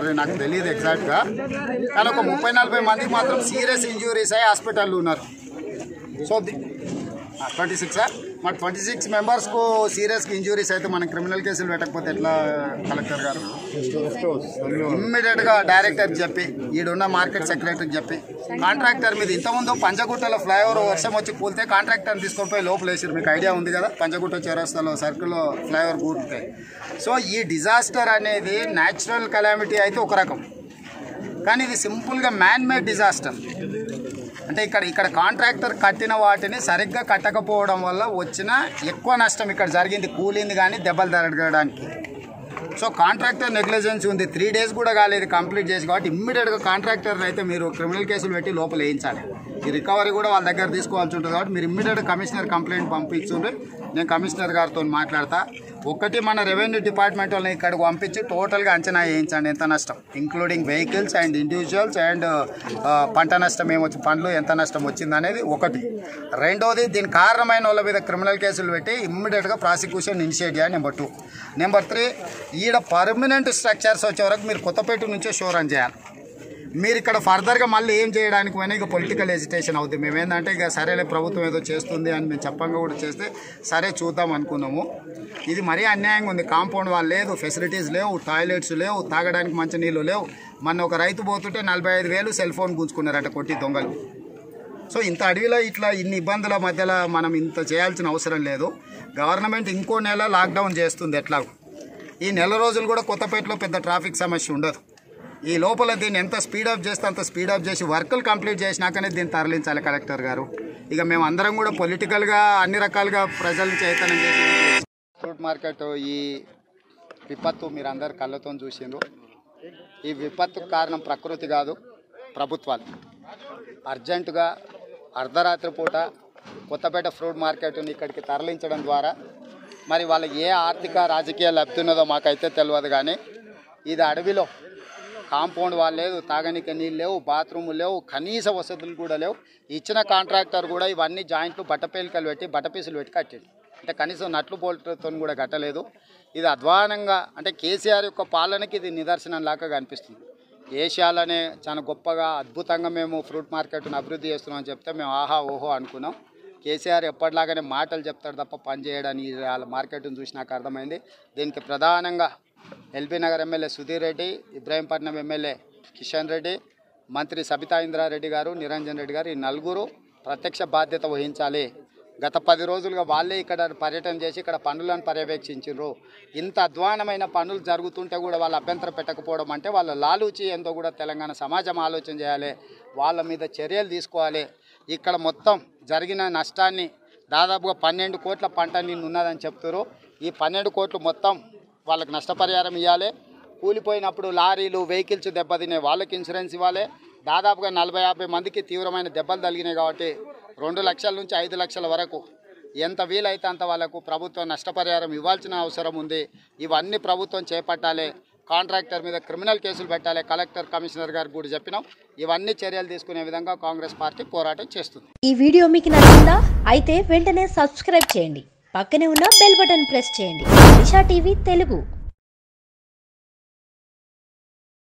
మరి నాకు తెలియదు ఎగ్జాక్ట్గా కానీ ఒక ముప్పై నలభై మందికి మాత్రం సీరియస్ ఇంజురీస్ అయ్యి హాస్పిటల్లో ఉన్నారు సో ట్వంటీ సిక్సా మరి ట్వంటీ సిక్స్ మెంబర్స్కు సీరియస్గా ఇంజురీస్ అయితే మనం క్రిమినల్ కేసులు పెట్టకపోతే ఎట్లా కలెక్టర్ గారు ఇమ్మీడియట్గా డైరెక్టర్కి చెప్పి ఈడున్న మార్కెట్ సెక్రటరీకి చెప్పి కాంట్రాక్టర్ మీద ఇంతకుముందు పంచగుట్టలో ఫ్లైఓవర్ వర్షం వచ్చి కూలితే కాంట్రాక్టర్ని తీసుకొని పోయి లోపల వేసారు మీకు ఐడియా ఉంది కదా పంచగుట్ట చౌరస్తాలో సర్కిల్లో ఫ్లైఓవర్ కూలితే సో ఈ డిజాస్టర్ అనేది న్యాచురల్ కలామిటీ అయితే ఒక రకం కానీ ఇది సింపుల్గా మ్యాన్ మేడ్ డిజాస్టర్ అంటే ఇక్కడ ఇక్కడ కాంట్రాక్టర్ కట్టిన వాటిని సరిగ్గా కట్టకపోవడం వల్ల వచ్చిన ఎక్కువ నష్టం ఇక్కడ జరిగింది కూలింది కానీ దెబ్బలు జరగడానికి సో కాంట్రాక్టర్ నెగ్లిజెన్స్ ఉంది త్రీ డేస్ కూడా కాలేదు కంప్లీట్ చేసి కాబట్టి ఇమ్మీడియట్గా కాంట్రాక్టర్ అయితే మీరు క్రిమినల్ కేసులు పెట్టి లోపల వేయించాలి ఈ రికవరీ కూడా వాళ్ళ దగ్గర తీసుకోవాల్సి ఉంటుంది కాబట్టి మీరు ఇమ్మీడియట్గా కమిషనర్ కంప్లైంట్ పంపించుండ్రి నేను కమిషనర్ గారితో మాట్లాడతా ఒకటి మన రెవెన్యూ డిపార్ట్మెంట్ వాళ్ళని ఇక్కడికి పంపించి టోటల్గా అంచనా వేయించండి ఎంత నష్టం including vehicles and individuals and పంట నష్టం ఏమొచ్చి పండ్లు ఎంత నష్టం వచ్చింది అనేది ఒకటి రెండోది దీనికి కారణమైన వాళ్ళ మీద క్రిమినల్ కేసులు పెట్టి ఇమ్మీడియట్గా ప్రాసిక్యూషన్ ఇనిషియేట్ చేయాలి నెంబర్ టూ నెంబర్ త్రీ ఈడ పర్మనెంట్ స్ట్రక్చర్స్ వచ్చే వరకు మీరు కొత్తపేట నుంచే షో రన్ చేయాలి మీరు ఇక్కడ ఫర్దర్గా మళ్ళీ ఏం చేయడానికి పోయినా ఇక పొలిటికల్ ఎజిటేషన్ అవుతుంది మేము ఏంటంటే ఇక సరేలే ప్రభుత్వం ఏదో చేస్తుంది అని మేము చెప్పంగా కూడా చేస్తే సరే చూద్దాం అనుకున్నాము ఇది మరీ అన్యాయంగా ఉంది కాంపౌండ్ వాళ్ళు లేదు ఫెసిలిటీస్ లేవు టాయిలెట్స్ లేవు తాగడానికి మంచి నీళ్ళు లేవు మొన్న ఒక రైతు పోతుంటే నలభై ఐదు వేలు సెల్ ఫోన్ గుంజుకున్నారట కొట్టి దొంగలు సో ఇంత అడవిలో ఇట్లా ఇన్ని ఇబ్బందుల మధ్యలో మనం ఇంత చేయాల్సిన అవసరం లేదు గవర్నమెంట్ ఇంకో నెల లాక్డౌన్ చేస్తుంది ఎట్లాగో ఈ నెల రోజులు కూడా కొత్తపేటలో పెద్ద ట్రాఫిక్ సమస్య ఉండదు ఈ లోపల దీన్ని ఎంత స్పీడప్ చేస్తే అంత స్పీడప్ చేసి వర్కులు కంప్లీట్ చేసినాకనే దీన్ని తరలించాలి కలెక్టర్ గారు ఇక మేము అందరం కూడా పొలిటికల్గా అన్ని రకాలుగా ప్రజల్ని చైతన్యం చేసి ఫ్రూట్ మార్కెట్ ఈ విపత్తు మీరు అందరు కళ్ళతో చూసిండ్రు ఈ విపత్తుకు కారణం ప్రకృతి కాదు ప్రభుత్వాలు అర్జెంటుగా అర్ధరాత్రి పూట కొత్తపేట ఫ్రూట్ మార్కెట్ని ఇక్కడికి తరలించడం ద్వారా మరి వాళ్ళకి ఏ ఆర్థిక రాజకీయ లబ్ధి ఉన్నదో మాకైతే తెలియదు కానీ ఇది అడవిలో కాంపౌండ్ వాళ్ళు లేదు తాగనీకి నీళ్ళు లేవు బాత్రూములు లేవు కనీస వసతులు కూడా లేవు ఇచ్చిన కాంట్రాక్టర్ కూడా ఇవన్నీ జాయింట్లు బట్టపేలికలు పెట్టి బట్టపీసులు పెట్టి కట్టిండు అంటే కనీసం నట్లు బోల్ట్తో కూడా కట్టలేదు ఇది అధ్వానంగా అంటే కేసీఆర్ యొక్క పాలనకి ఇది నిదర్శనం లాగా కనిపిస్తుంది ఏషియాలోనే చాలా గొప్పగా అద్భుతంగా మేము ఫ్రూట్ మార్కెట్ను అభివృద్ధి చేస్తున్నామని చెప్తే మేము ఆహా ఓహో అనుకున్నాం కేసీఆర్ ఎప్పటిలాగానే మాటలు చెప్తాడు తప్ప పని చేయడానికి వాళ్ళ మార్కెట్ను చూసి నాకు అర్థమైంది దీనికి ప్రధానంగా LB Nagar MLA Sudheer Reddy Ibrahimpatnam MLA Kishan Reddy మంత్రి సబితా ఇంద్రారెడ్డి గారు నిరంజన్ రెడ్డి గారు ఈ నలుగురు ప్రత్యక్ష బాధ్యత వహించాలి గత పది రోజులుగా వాళ్ళే ఇక్కడ పర్యటన చేసి ఇక్కడ పనులను పర్యవేక్షించారు ఇంత అధ్వానమైన పనులు జరుగుతుంటే కూడా వాళ్ళు అభ్యంతరం పెట్టకపోవడం అంటే వాళ్ళ లాలూచి ఎంతో కూడా తెలంగాణ సమాజం ఆలోచన చేయాలి వాళ్ళ మీద చర్యలు తీసుకోవాలి ఇక్కడ మొత్తం జరిగిన నష్టాన్ని దాదాపుగా పన్నెండు కోట్ల పంట నిన్ను ఉన్నదని చెప్తారు ఈ పన్నెండు కోట్లు మొత్తం వాళ్ళకి నష్టపరిహారం ఇవ్వాలి కూలిపోయినప్పుడు లారీలు వెహికల్స్ దెబ్బతినే వాళ్ళకి ఇన్సూరెన్స్ ఇవ్వాలి దాదాపుగా నలభై యాభై మందికి తీవ్రమైన దెబ్బలు తగిలినాయి కాబట్టి రెండు లక్షల నుంచి ఐదు లక్షల వరకు ఎంత వీలైతే అంత వాళ్ళకు ప్రభుత్వం నష్టపరిహారం ఇవ్వాల్సిన అవసరం ఉంది ఇవన్నీ ప్రభుత్వం చేపట్టాలి కాంట్రాక్టర్ మీద క్రిమినల్ కేసులు పెట్టాలి కలెక్టర్ కమిషనర్ గారికి కూడా చెప్పినాం ఇవన్నీ చర్యలు తీసుకునే విధంగా కాంగ్రెస్ పార్టీ పోరాటం చేస్తుంది ఈ వీడియో మీకు నచ్చిందా అయితే వెంటనే సబ్స్క్రైబ్ చేయండి పక్కనే ఉన్న బెల్ బటన్ ప్రెస్ చేయండి దిశా టీవీ తెలుగు